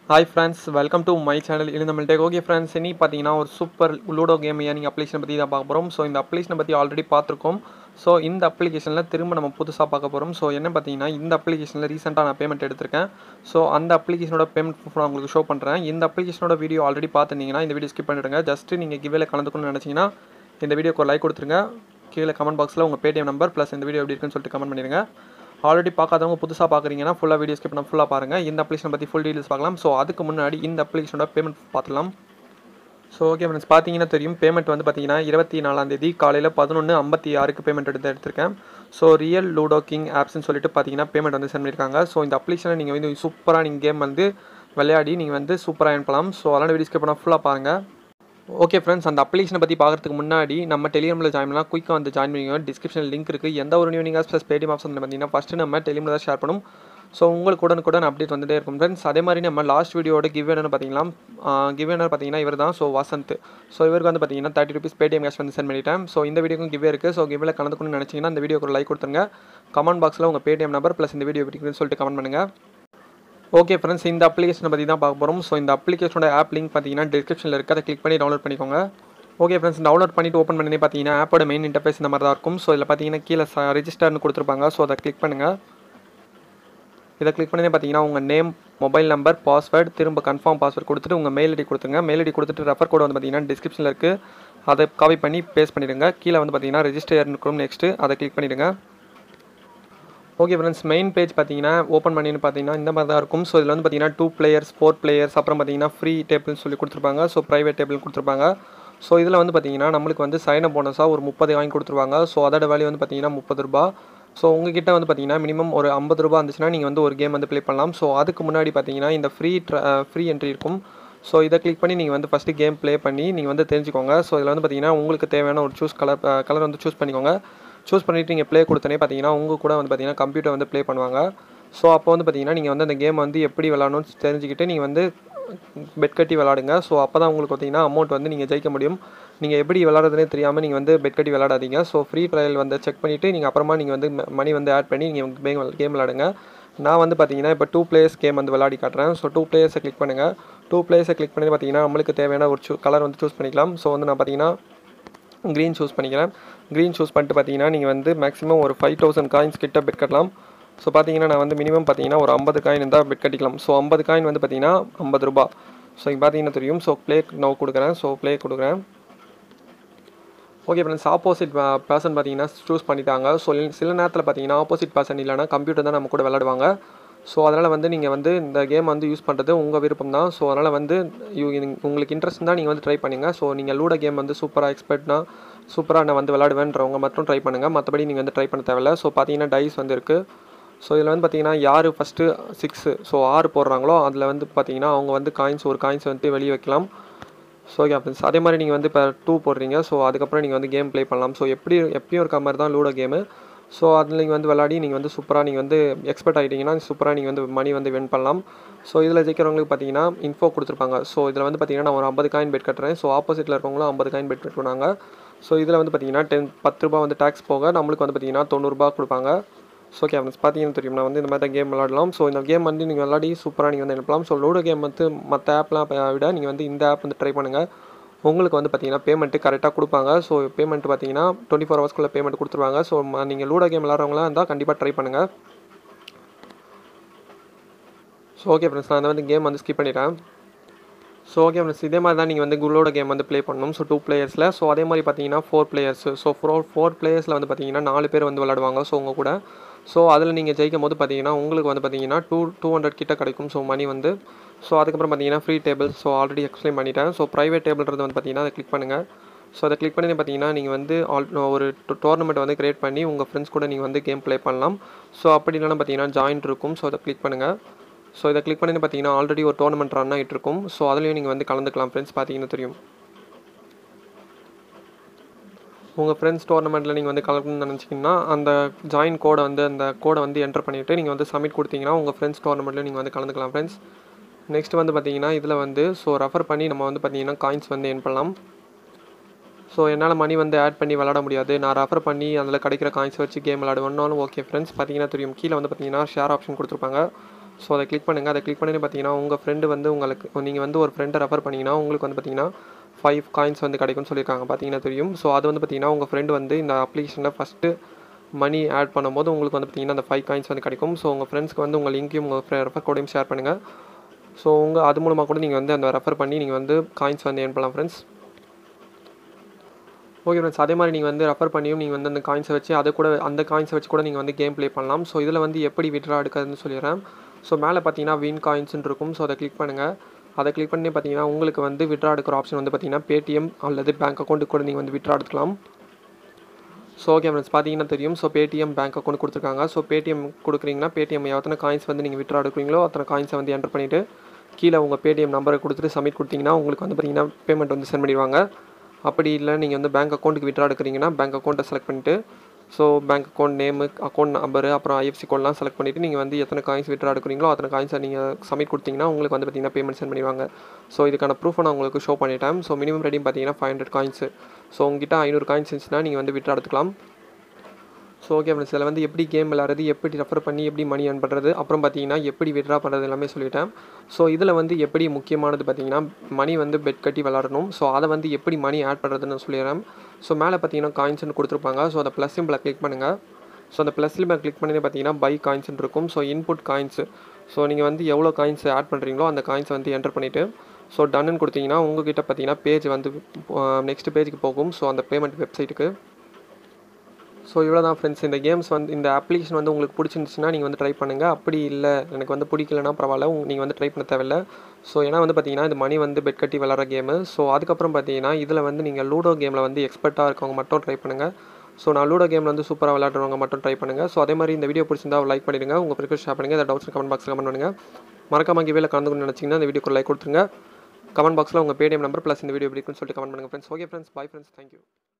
hi friends welcome to my channel இது நம்மள்ட்ட okay friends இனி பார்த்தீங்கன்னா ஒரு சூப்பர் லூடோ கேம் நீங்கள் அப்ளிகேஷனை பற்றி தான் பார்க்க போகிறோம் ஸோ இந்த அப்ளிகேஷனை பற்றி ஆல்ரெடி பார்த்துருக்கோம் ஸோ இந்த அப்ளிகேஷனில் திரும்ப நம்ம புதுசாக பார்க்க போகிறோம் ஸோ என்ன பார்த்தீங்கன்னா இந்த அப்ளிகேஷனில் ரீசெண்டாக நான் பேமெண்ட் எடுத்திருக்கேன் ஸோ அந்த அப்ளிகேஷனோட பேமெண்ட் ப்ரூஃப் நான் உங்களுக்கு ஷோ பண்ணுறேன் இந்த அப்ளிகேஷனோட வீடியோ ஆல்ரெடி பார்த்துருந்தீங்கன்னா இந்த வீடியோ ஸ்கிப் பண்ணிடுங்க ஜஸ்ட் நீங்கள் கிவேல கலந்துக்கணும்னு நினச்சிங்கன்னா இந்த வீடியோக்கு ஒரு லைக் கொடுத்துருங்க கீழே கமெண்ட் பாக்ஸில் உங்கள் பேடிஎம் நம்பர் ப்ளஸ் இந்த வீடியோ எப்படி இருக்குன்னு சொல்லிட்டு கமெண்ட் பண்ணிடுங்க ஆல்ரெடி பார்க்காதவங்க புதுசாக பார்க்குறீங்கன்னா ஃபுல்லாக வீடியோ ஸ்கிப் பண்ண ஃபுல்லாக பாருங்கள் இந்த அப்ளிகேஷன் பற்றி ஃபுல் டீல்ஸ் பார்க்கலாம் ஸோ அதுக்கு முன்னாடி இந்த அப்ளிகேஷனோட பேமெண்ட் பார்த்துலாம் ஸோ ஓகே ஃப்ரெண்ட்ஸ் பார்த்தீங்கன்னா தெரியும் பேமெண்ட் வந்து பார்த்தீங்கன்னா இருபத்தி நாலாந்தேதி காலையில் பதினொன்று ஐம்பத்தி ஆறுக்கு பேமெண்ட் எடுத்து எடுத்திருக்கேன் ஸோ ரியல் லூடோ கிங் ஆப்ஸ்னு சொல்லிட்டு பார்த்தீங்கன்னா பேமெண்ட் வந்து சென்ட் பண்ணியிருக்காங்க ஸோ இந்த அப்ளிகேஷனை நீங்கள் வந்து சூப்பராக நீங்கள் கேம் வந்து விளையாடி நீங்கள் வந்து சூப்பராக அனுப்பலாம் ஸோ அதனால் வீடியோ ஸ்கிப் பண்ணால் ஃபுல்லாக பாருங்கள் ஓகே ஃப்ரெண்ட்ஸ் அந்த அப்ளிகேஷனை பற்றி பார்க்குறதுக்கு முன்னாடி நம்ம டெலிகிராமில் ஜாயின் பண்ணலாம் குயிக்காக வந்து ஜாயின் பண்ணிக்கோங்க டிஸ்கிரிப்ஷன் லிங்க் இருக்குது எந்த ஒரு நியூ நீங்கள் ப்ளஸ் பேடிஎம் ஆப்ஷன் பார்த்தீங்கன்னா ஃபஸ்ட்டு நம்ம டெலிகிராமில் தான் ஷேர் பண்ணும் ஸோ உங்களுக்கு உடனுக்குடன் அப்டேட் வந்துட்டே இருக்கும் ஃப்ரெண்ட்ஸ் அதே மாதிரி நம்ம லாஸ்ட் வீடியோட கிவ் என்னன்னு பார்த்தீங்கன்னா கிவ் என்ன பார்த்தீங்கன்னா இவர் தான் ஸோ வசந்த் ஸோ இவருக்கு வந்து பார்த்தீங்கன்னா தேர்ட்டி ருபீஸ் பேடிஎம் கேஷ் வந்து சென்ட் பண்ணிட்டேன் ஸோ இந்த வீடியோக்கும் கிவ்வே இருக்குது ஸோ கிவ்வில் கலந்துக்கணும்னு நினச்சிங்கன்னா இந்த வீடியோக்கு ஒரு லைக் கொடுத்துருங்க கமெண்ட் பாக்ஸில் உங்கள் பேடிஎம் நம்பர் ப்ளஸ் இந்த வீடியோ பிடிக்குதுன்னு சொல்லிட்டு கமெண்ட் பண்ணுங்கள் ஓகே ஃப்ரெண்ட்ஸ் இந்த அப்ளிகேஷனை பற்றி தான் பார்க்க போகிறோம் ஸோ இந்த அப்ளிகேஷனோட ஆப் லிங்க் பார்த்தீங்கன்னா டிஸ்கிரிப்ஷனில் இருக்குது அதை கிளிக் பண்ணி டவுன்லோட் பண்ணிக்கோங்க ஓகே ஃப்ரெண்ட்ஸ் டவுன்லோட் பண்ணிட்டு ஓப்பன் பண்ணி பார்த்தீங்கன்னா ஆப்போட மெயின் இன்டர்ஃபேஸ் இந்த மாதிரி தான் இருக்கும் ஸோ இதில் பார்த்தீங்கன்னா கீழே ரெஜிஸ்டர்னு கொடுத்துருப்பாங்க ஸோ அதை கிளிக் பண்ணுங்கள் இதை கிளிக் பண்ணி பார்த்தீங்கன்னா உங்கள் நேம் மொபைல் நம்பர் பாஸ்வேர்டு திரும்ப கன்ஃபார்ம் பாஸ்வேர்ட் கொடுத்துட்டு உங்கள் மெயில் ஐடி கொடுத்துருங்க மெயில் ஐடி கொடுத்துட்டு ரெஃபர் கோட் வந்து பார்த்தீங்கன்னா டிஸ்கிரிப்ஷனில் இருக்குது அதை காப்பி பண்ணி பேஸ்ட் பண்ணிடுங்க கீழே வந்து பார்த்தீங்கன்னா ரெஜிஸ்டர் இருக்கும் நெக்ஸ்ட்டு அதை கிளிக் பண்ணிவிடுங்க ஓகே ஃப்ரெண்ட்ஸ் மெயின் பேஜ் பார்த்தீங்கன்னா ஓப்பன் பண்ணின்னு பார்த்தீங்கன்னா இந்த மாதிரி தான் இருக்கும் ஸோ இதில் வந்து பார்த்தீங்கன்னா டூ பிளேயர்ஸ் ஃபோர் பிளேயர்ஸ் அப்புறம் பார்த்தீங்கன்னா ஃப்ரீ டேபிள்னு சொல்லி கொடுத்துருப்பாங்க ஸோ ப்ரைவேட் டேபிள் கொடுத்துருப்பாங்க ஸோ இதில் வந்து பார்த்தீங்கன்னா நம்மளுக்கு வந்து சைன் அப் போனஸாக ஒரு முப்பது வாங்கி கொடுத்துருவாங்க ஸோ அதோட வேல்யூ வந்து பார்த்தீங்கன்னா முப்பது ரூபா ஸோ உங்ககிட்ட வந்து பார்த்தீங்கன்னா மினிமம் ஒரு ஐம்பது ரூபா இருந்துச்சுன்னா நீங்கள் வந்து ஒரு கேம் வந்து ப்ளே பண்ணலாம் ஸோ அதுக்கு முன்னாடி பார்த்தீங்கன்னா இந்த ஃப்ரீ ஃப்ரீ என்ட்ரி இருக்கும் ஸோ இதை கிளிக் பண்ணி நீங்கள் வந்து ஃபஸ்ட்டு கேம் ப்ளே பண்ணி நீங்கள் வந்து தெரிஞ்சுக்கோங்க ஸோ இதில் வந்து பார்த்தீங்கன்னா உங்களுக்கு தேவையான ஒரு சூஸ் கலர் கலர் வந்து சூஸ் பண்ணிக்கோங்க சூஸ் பண்ணிவிட்டு நீங்கள் ப்ளே கொடுத்தனே பார்த்தீங்கன்னா உங்கள் கூட வந்து பார்த்தீங்கன்னா கம்ப்யூட்டர் வந்து ப்ளே பண்ணுவாங்க ஸோ அப்போ வந்து பார்த்தீங்கன்னா நீங்கள் வந்து அந்த கேம் வந்து எப்படி விளாடணும்னு தெரிஞ்சுக்கிட்டு நீங்கள் வந்து பெட் கட்டி விளாடுங்க ஸோ அப்போ தான் உங்களுக்கு பார்த்தீங்கன்னா அமௌண்ட் வந்து நீங்கள் ஜெயிக்க முடியும் நீங்கள் எப்படி விளாட்றதுனே தெரியாமல் நீங்கள் வந்து பெட் கட்டி விளாடாதீங்க ஸோ ஃப்ரீ ட்ரையல் வந்து செக் பண்ணிவிட்டு நீங்கள் அப்புறமா நீங்கள் வந்து மணி வந்து ஆட் பண்ணி நீங்கள் கேம் விளாடுங்க நான் வந்து பார்த்தீங்கன்னா இப்போ டூ பிளேயர்ஸ் கேம் வந்து விளாடி காட்டுறேன் ஸோ டூ பிளேயர்ஸை கிளிக் பண்ணுங்கள் டூ பிளேயர்ஸை கிளிக் பண்ணி பார்த்தீங்கன்னா நம்மளுக்கு தேவையான ஒரு சூ கலர் வந்து சூஸ் பண்ணிக்கலாம் ஸோ வந்து நான் பார்த்தீங்கன்னா க்ரீன் சூஸ் பண்ணிக்கிறேன் க்ரீன் சூஸ் பண்ணிட்டு பார்த்தீங்கன்னா நீங்கள் வந்து மேக்ஸிமம் ஒரு ஃபைவ் தௌசண்ட் காயின்ஸ் கிட்ட பெட் கட்டலாம் ஸோ பார்த்தீங்கன்னா நான் வந்து மினிமம் பார்த்தீங்கன்னா ஒரு ஐம்பது காயின் இருந்தால் பெட் கட்டிக்கலாம் ஸோ ஐம்பது காயின் வந்து பார்த்தீங்கன்னா ஐம்பது ரூபா ஸோ இங்கே பார்த்தீங்கன்னா தெரியும் ஸோ ப்ளே நான் கொடுக்குறேன் ஸோ ப்ளே கொடுக்குறேன் ஓகே ஃப்ரெண்ட்ஸ் ஆப்போசிட் பர்சன் பார்த்தீங்கன்னா சூஸ் பண்ணிட்டாங்க ஸோ சில நேரத்தில் பார்த்தீங்கன்னா ஆப்போசிட் பர்சன் இல்லைனா கம்ப்யூட்டர் தான் நம்ம கூட விளாடுவாங்க ஸோ அதனால் வந்து நீங்கள் வந்து இந்த கேம் வந்து யூஸ் பண்ணுறது உங்கள் விருப்பம் தான் ஸோ அதனால் வந்து உங்களுக்கு இன்ட்ரெஸ்ட் தான் நீங்கள் வந்து ட்ரை பண்ணுங்கள் ஸோ நீங்கள் லூடோ கேம் வந்து சூப்பராக எக்ஸ்பர்ட்னா சூப்பராக நான் வந்து விளாடுவேன்றவங்க மட்டும் ட்ரை பண்ணுங்கள் மற்றபடி நீங்கள் வந்து ட்ரை பண்ண தேவையில்ல ஸோ பார்த்தீங்கன்னா டைஸ் வந்து இருக்குது ஸோ இதில் வந்து பார்த்தீங்கன்னா யார் ஃபஸ்ட்டு சிக்ஸு ஸோ ஆறு போடுறாங்களோ அதில் வந்து பார்த்தீங்கன்னா அவங்க வந்து காயின்ஸ் ஒரு காயின்ஸ் வந்து வெளியே வைக்கலாம் ஸோ ஓகே ஃப்ரெண்ட்ஸ் அதே மாதிரி நீங்கள் வந்து இப்போ டூ போடுறீங்க ஸோ அதுக்கப்புறம் நீங்கள் வந்து கேம் ப்ளே பண்ணலாம் ஸோ எப்படி எப்படியும் இருக்க மாதிரி தான் லூடோ கேமு ஸோ அதில் நீங்கள் வந்து விளாடி நீங்கள் வந்து சூப்பராக நீங்கள் வந்து எக்ஸ்பர்ட் ஆகிட்டீங்கன்னா சூப்பராக நீங்கள் வந்து மணி வந்து வின் பண்ணலாம் ஸோ இதில் ஜெயிக்கிறவங்களுக்கு பார்த்தீங்கன்னா இன்ஃபோ கொடுத்துருப்பாங்க ஸோ இதில் வந்து பார்த்தீங்கன்னா நான் ஒரு ஐம்பது காயின் பெட் கட்டுறேன் ஸோ ஆப்போசிட்டில் இருக்கவங்களும் ஐம்பது காயின் பெட் பெட் பண்ணாங்க ஸோ இதில் வந்து பார்த்தீங்கன்னா டென் பத்து ரூபா வந்து டேக்ஸ் போக நம்மளுக்கு வந்து பார்த்தீங்கன்னா தொண்ணூறுபா கொடுப்பாங்க ஸோ ஓகே ஃப்ரெண்ட்ஸ் பார்த்தீங்கன்னா தெரியும் நான் வந்து இந்த மாதிரி தான் கேம் விளாடலாம் ஸோ இந்த கேம் வந்து நீங்கள் விளாடி சூப்பராக நீங்கள் வந்து அனுப்பலாம் ஸோ லூடோ கேம் வந்து மற்ற ஆப்லாம் விட நீங்கள் வந்து இந்த ஆப் வந்து ட்ரை பண்ணுங்கள் உங்களுக்கு வந்து பார்த்தீங்கன்னா பேமெண்ட்டு கரெக்டாக கொடுப்பாங்க ஸோ பேமெண்ட் பார்த்தீங்கன்னா டுவெண்ட்டி ஃபோர் ஹவர்ஸ்க்குள்ளே பேமெண்ட் கொடுத்துருவாங்க ஸோ நீங்கள் லூடோ கேம் விளாட்றவங்களாம் இருந்தால் கண்டிப்பாக ட்ரை பண்ணுங்கள் ஸோ ஓகே ஃப்ரெண்ட்ஸ் நான் வந்து கேம் வந்து ஸ்கிப் பண்ணிட்டேன் ஸோ ஓகே ஃப்ரெண்ட்ஸ் இதே மாதிரி தான் நீங்கள் வந்து குளோட கேம் வந்து ப்ளே பண்ணணும் ஸோ டூ பிளேயர்ஸில் ஸோ அதே மாதிரி பார்த்தீங்கன்னா four players so four four பிளேயர்ஸில் வந்து பார்த்தீங்கன்னா நாலு பேர் வந்து விளாடுவாங்க ஸோ உங்கள் கூட ஸோ அதில் நீங்கள் ஜெயிக்கும் போது பார்த்தீங்கன்னா உங்களுக்கு வந்து பார்த்தீங்கன்னா டூ டூ ஹண்ட்ரட் கிட்ட கிடைக்கும் ஸோ மணி வந்து ஸோ அதுக்கப்புறம் பார்த்தீங்கன்னா free table so already explain பண்ணிட்டேன் ஸோ ப்ரைவேட் டேபிள்ன்றது வந்து பார்த்தீங்கன்னா அதை கிளிக் பண்ணுங்கள் ஸோ அதை கிளிக் பண்ணி பார்த்தீங்கன்னா நீங்கள் வந்து ஆல் ஒரு டோர்னமெண்ட் வந்து க்ரியேட் பண்ணி உங்கள் ஃப்ரெண்ட்ஸ் கூட நீங்கள் வந்து கேம் ப்ளே பண்ணலாம் ஸோ அப்படி இல்லைனா பார்த்தீங்கன்னா ஜாயின்ட் இருக்கும் ஸோ அதை கிளிக் பண்ணுங்கள் ஸோ இதை கிளிக் பண்ணி பார்த்தீங்கன்னா ஆல்ரெடி ஒரு டோர்னமெண்ட் ரன் ஆகிட்டு இருக்கும் ஸோ அதுலேயும் நீங்கள் வந்து கலந்துக்கலாம் ஃப்ரெண்ட்ஸ் பார்த்தீங்கன்னா தெரியும் உங்கள் ஃப்ரெண்ட்ஸ் டோர்னமெண்ட்டில் நீங்கள் வந்து கலக்கணும்னு நினச்சிங்கன்னா அந்த ஜாயின் கோடை வந்து அந்த கோடை வந்து என்டர் பண்ணிவிட்டு நீங்கள் வந்து சப்மிட் கொடுத்தீங்கன்னா உங்கள் ஃப்ரெண்ட்ஸ் டோர்னமெண்ட்டில் நீங்கள் வந்து கலந்துக்கலாம் ஃப்ரெண்ட்ஸ் நெக்ஸ்ட் வந்து பார்த்தீங்கன்னா இதில் வந்து ஸோ ரெஃபர் பண்ணி நம்ம வந்து பார்த்தீங்கன்னா காயின்ஸ் வந்து என் பண்ணலாம் ஸோ என்னால் மணி வந்து ஆட் பண்ணி விளாட முடியாது நான் ரெஃபர் பண்ணி அதில் கிடைக்கிற காயின்ஸ் வச்சு கேம் விளாடுவேன்னாலும் ஓகே ஃப்ரெண்ட்ஸ் பார்த்தீங்கன்னா தெரியும் கீழே வந்து பார்த்தீங்கன்னா ஷேர் ஆப்ஷன் கொடுத்துருப்பாங்க ஸோ அதை கிளிக் பண்ணுங்கள் அதை கிளிக் பண்ணி பார்த்தீங்கன்னா உங்கள் ஃப்ரெண்டு வந்து உங்களுக்கு நீங்கள் வந்து ஒரு ஃப்ரெண்டை ரெஃபர் பண்ணிங்கன்னா உங்களுக்கு வந்து பார்த்தீங்கன்னா ஃபைவ் காயின்ஸ் வந்து கிடைக்கும்னு சொல்லியிருக்காங்க பார்த்தீங்கன்னா தெரியும் ஸோ அது வந்து பார்த்தீங்கன்னா உங்கள் ஃப்ரெண்டு வந்து இந்த அப்ளிகேஷனில் ஃபஸ்ட்டு மணி ஆட் பண்ணும்போது உங்களுக்கு வந்து பார்த்தீங்கன்னா அந்த ஃபைவ் காயின்ஸ் வந்து கிடைக்கும் ஸோ உங்கள் ஃப்ரெண்ட்ஸ்க்கு வந்து உங்கள் லிங்க்கையும் உங்கள் ரெஃபர் கோடையும் ஷேர் பண்ணுங்கள் ஸோ உங்கள் அது மூலமாக கூட நீங்கள் வந்து அந்த ரெஃபர் பண்ணி நீங்கள் வந்து காயின்ஸ் வந்து ஏர்ன் பண்ணலாம் ஃப்ரெண்ட்ஸ் ஓகே ஃப்ரெண்ட்ஸ் அதே மாதிரி நீங்கள் வந்து ரெஃபர் பண்ணியும் நீங்கள் வந்து அந்த காயின்ஸை வச்சு அதை கூட அந்த காயின்ஸை வச்சு கூட நீங்கள் வந்து கேம் ப்ளே பண்ணலாம் ஸோ இதில் வந்து எப்படி விட்ரா எடுக்கிறதுன்னு சொல்லிடுறேன் ஸோ மேலே பார்த்தீங்கன்னா வின் காயின்ஸ்னு இருக்கும் ஸோ அதை கிளிக் பண்ணுங்கள் அதை கிளிக் பண்ணி பார்த்தீங்கன்னா உங்களுக்கு வந்து விட்ரா எடுக்கிற ஆப்ஷன் வந்து பார்த்தீங்கன்னா பேடிஎம் அல்லது பேங்க் அக்கௌண்ட்டுக்கு கூட நீங்கள் வந்து விட்ரா எடுக்கலாம் ஸோ ஓகே ஃப்ரெண்ட்ஸ் பார்த்தீங்கன்னா தெரியும் ஸோ பேடிஎம் பேங்க் அக்கௌண்ட் கொடுத்துருக்காங்க ஸோ பேடிஎம் கொடுக்குறீங்கன்னா பேடிஎம் எத்தனை காயின்ஸ் வந்து நீங்கள் விட்ரா எடுக்கிறீங்களோ அத்தனை காயின்ஸை வந்து என்டர் பண்ணிவிட்டு கீழே உங்கள் பேடிஎம் நம்பரை கொடுத்துட்டு சப்மிட் கொடுத்தீங்கன்னா உங்களுக்கு வந்து பார்த்தீங்கன்னா பேமெண்ட் வந்து சென்ட் பண்ணிடுவாங்க அப்படி இல்லை நீங்கள் வந்து பேங்க் அக்கௌண்ட்டுக்கு விட்ரா எடுக்கிறீங்கன்னா பேங்க் அக்கௌண்ட்டை செலக்ட் பண்ணிவிட்டு so bank account name account number அப்புறம் ஐஎஃப்சி கோட்லாம் செலக்ட் பண்ணிவிட்டு நீங்கள் வந்து எத்தனை காயின்ஸ் விட்ரா எடுக்கிறீங்களோ அத்தனை காயின்ஸை நீங்கள் சப்மிட் கொடுத்தீங்கன்னா உங்களுக்கு வந்து பார்த்தீங்கன்னா பேமெண்ட் சென்ட் பண்ணிடுவாங்க ஸோ இதுக்கான ப்ரூஃபை நான் உங்களுக்கு ஷோ பண்ணிட்டேன் ஸோ மினிமம் ரெடியும் பார்த்தீங்கன்னா ஃபைவ் ஹண்ட்ரட் காயின்ஸ் ஸோ உங்ககிட்ட ஐநூறு காயின்ஸ் இருந்துச்சுன்னா நீங்கள் வந்து விட்ரா எடுத்துக்கலாம் ஸோ ஓகே ஃப்ரெண்ட்ஸ் இதில் வந்து எப்படி கேம் விளாட்றது எப்படி ரெஃபர் பண்ணி எப்படி மணி earn பண்ணுறது அப்புறம் பார்த்தீங்கன்னா எப்படி விட்ரா பண்ணுறது எல்லாமே சொல்லிட்டேன் ஸோ இதில் வந்து எப்படி முக்கியமானது பார்த்தீங்கன்னா மணி வந்து பெட் கட்டி விளாடணும் ஸோ அதை வந்து எப்படி மணி ஆட் பண்ணுறதுன்னு சொல்லிடுறேன் ஸோ மேலே பார்த்தீங்கன்னா காயின்ஸ்னு கொடுத்துருப்பாங்க ஸோ அந்த ப்ளஸ் சிம்பிளை கிளிக் பண்ணுங்கள் ஸோ அந்த ப்ளஸ் சிம்பிளை கிளிக் பண்ணி பார்த்தீங்கன்னா பை காயின்ஸ்னு இருக்கும் ஸோ இன்புட் காயின்ஸ் ஸோ நீங்கள் வந்து எவ்வளோ காயின்ஸ் ஆட் பண்ணுறீங்களோ அந்த காயின்ஸை வந்து என்டர் பண்ணிவிட்டு ஸோ டன்னு கொடுத்தீங்கன்னா உங்ககிட்ட பார்த்தீங்கன்னா பேஜ் வந்து நெக்ஸ்ட் பேஜுக்கு போகும் ஸோ அந்த பேமெண்ட் வெப்சைட்டுக்கு ஸோ இவ்வளோ தான் ஃப்ரெண்ட்ஸ் இந்த கேம்ஸ் வந்து இந்த அப்ளிகேஷன் வந்து உங்களுக்கு பிடிச்சிருந்துச்சுன்னா நீங்கள் வந்து ட்ரை பண்ணுங்கள் அப்படி இல்லை எனக்கு வந்து பிடிக்கலனா பரவாயில்ல நீங்கள் வந்து ட்ரை பண்ண தேவையில்ல ஸோ ஏன்னா வந்து பார்த்தீங்கன்னா இந்த மணி வந்து பெட் கட்டி விளாட்ற கேமு ஸோ அதுக்கப்புறம் பார்த்தீங்கன்னா இதில் வந்து நீங்கள் லூடோ கேமில் வந்து எக்ஸ்பர்ட்டாக இருக்கவங்க மட்டும் ட்ரை பண்ணுங்கள் ஸோ நான் லூடோ கேமில் வந்து சூப்பராக விளாட்றவங்க மட்டும் ட்ரை பண்ணுங்கள் ஸோ அதே மாதிரி இந்த வீடியோ பிடிச்சிருந்தா லைக் பண்ணிடுங்க உங்கள் ப்ரிக்வஸ்ட் ஷேர் பண்ணுங்கள் டவுட்ஸ் கமெண்ட் பாக்ஸில் கமெண்ட் பண்ணுங்கள் மறக்காம கிவேல கலந்துக்கணும்னு நினச்சிங்கன்னா இந்த வீடியோக்கு லைக் கொடுத்துருங்க கமெண்ட் பாக்ஸில் உங்கள் பேடிஎம் நம்பர் ப்ளஸ் இந்த வீடியோ எப்படி இருக்குன்னு சொல்லிட்டு கமெண்ட் பண்ணுங்கள் friends okay friends bye friends thank you